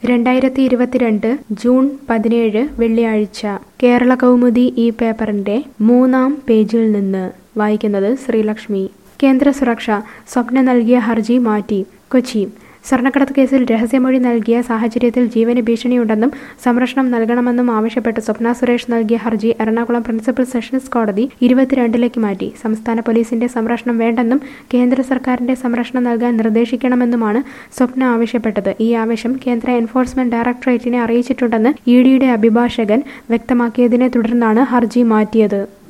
രണ്ടായിരത്തി ഇരുപത്തിരണ്ട് ജൂൺ പതിനേഴ് വെള്ളിയാഴ്ച കേരള കൗമുദി ഈ പേപ്പറിന്റെ മൂന്നാം പേജിൽ നിന്ന് വായിക്കുന്നത് ശ്രീലക്ഷ്മി കേന്ദ്ര സുരക്ഷ സ്വപ്ന നൽകിയ ഹർജി മാറ്റി കൊച്ചി സ്വർണ്ണക്കടത്ത് കേസിൽ രഹസ്യമൊഴി നൽകിയ സാഹചര്യത്തിൽ ജീവന് ഭീഷണിയുണ്ടെന്നും സംരക്ഷണം നൽകണമെന്നും ആവശ്യപ്പെട്ട് സ്വപ്ന സുരേഷ് നൽകിയ ഹർജി എറണാകുളം പ്രിൻസിപ്പൽ സെഷൻസ് കോടതി ഇരുപത്തിരണ്ടിലേക്ക് മാറ്റി സംസ്ഥാന പോലീസിന്റെ സംരക്ഷണം വേണ്ടെന്നും കേന്ദ്ര സർക്കാരിന്റെ സംരക്ഷണം നൽകാൻ നിർദ്ദേശിക്കണമെന്നുമാണ് സ്വപ്ന ആവശ്യപ്പെട്ടത് ഈ ആവശ്യം കേന്ദ്ര എൻഫോഴ്സ്മെന്റ് ഡയറക്ടറേറ്റിനെ അറിയിച്ചിട്ടുണ്ടെന്ന് ഇ ഡിയുടെ അഭിഭാഷകൻ വ്യക്തമാക്കിയതിനെ തുടർന്നാണ് ഹർജി മാറ്റിയത്